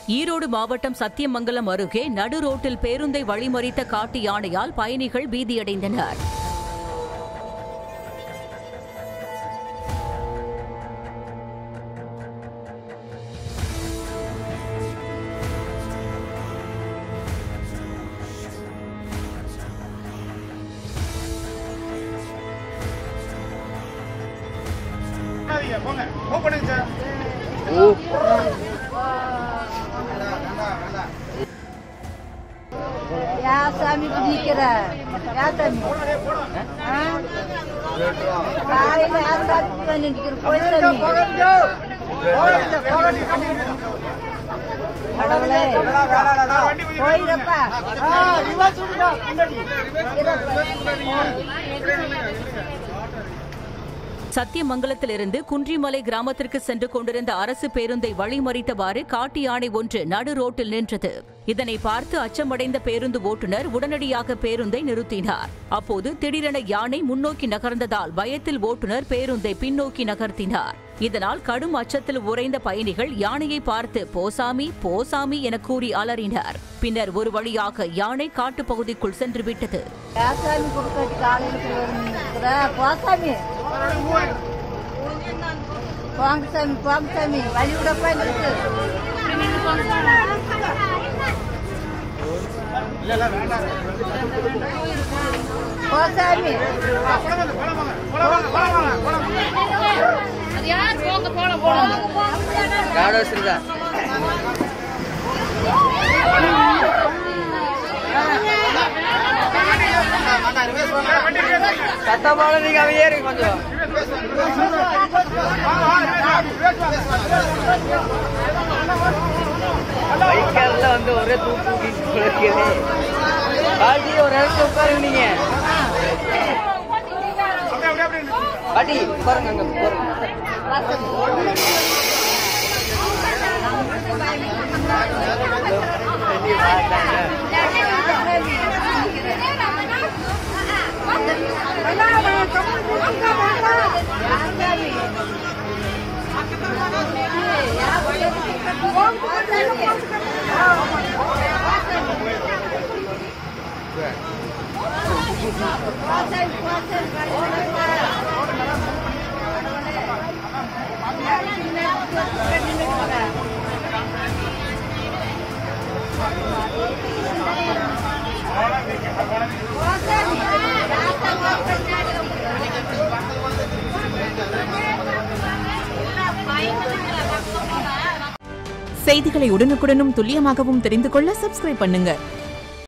ஈரோடு மாவட்டம் சத்தியமங்கலம் அருகே நடு ரோட்டில் பேருந்தை வழிமறித்த காட்டு யானையால் பயணிகள் பீதியடைந்தனர் பண்ணாதீங்க, போங்க மூவ் பண்ணுங்க சார் யா சாமி இப்படி நிக்கிற யா சாமி ஆ? காலையில யார் சாமி வந்து நிக்கிற போய் சாமி கடவுளே போயிடப்பா சத்தியமங்கலத்திலிருந்து குன்றிமலை கிராமத்திற்கு சென்று கொண்டிருந்த அரசு பேருந்தை வழிமறித்தவாறு காட்டு யானை ஒன்று நடு ரோட்டில் நின்றது இதனை பார்த்து அச்சமடைந்த பேருந்து ஓட்டுநர் உடனடியாக பேருந்தை நிறுத்தினார் அப்போது திடீரென யானை முன்னோக்கி நகர்ந்ததால் பயத்தில் ஓட்டுநர் பேருந்தை பின்னோக்கி நகர்த்தினார் இதனால் கடும் அச்சத்தில் உறைந்த பயணிகள் யானையை பார்த்து போசாமி போசாமி என கூறி அலறினர் பின்னர் ஒரு வழியாக யானை காட்டுப்பகுதிக்குள் சென்று விட்டது யா சாமி கொடுக்காட்டி காலையில போய் வந்து நிக்கிற போ சாமி போங்க சாமி போங்க சாமி வழி விடப்பா எங்களுக்கு இல்ல இல்ல வேண்டாம் போ சாமி போலாம் வாங்க, போலாம் வாங்க, போலாம் வாங்க, போலாம் வாங்க, போலாம் வாங்க. வண்டி reverse பண்ணுங்க. சத்தமான நீங்க அமைதியே கொஞ்சம் வாங்க, வாங்க, reverse வாங்க, reverse வாங்க. பைக்கர்ல வந்து ஒரே தூக்கு தூக்கிட்டு இருக்குது பாட்டி ஒரு இடத்துல உட்காருங்க நீங்க அப்படியே, அப்படியே, அப்படியே நிறுத்துங்க. பாட்டி உட்காருங்க அங்க உட்காருங்க செய்திகளை உடனுக்குடனும் துல்லியமாகவும் தெரிந்து கொள்ள சப்ஸ்கிரைப் பண்ணுங்க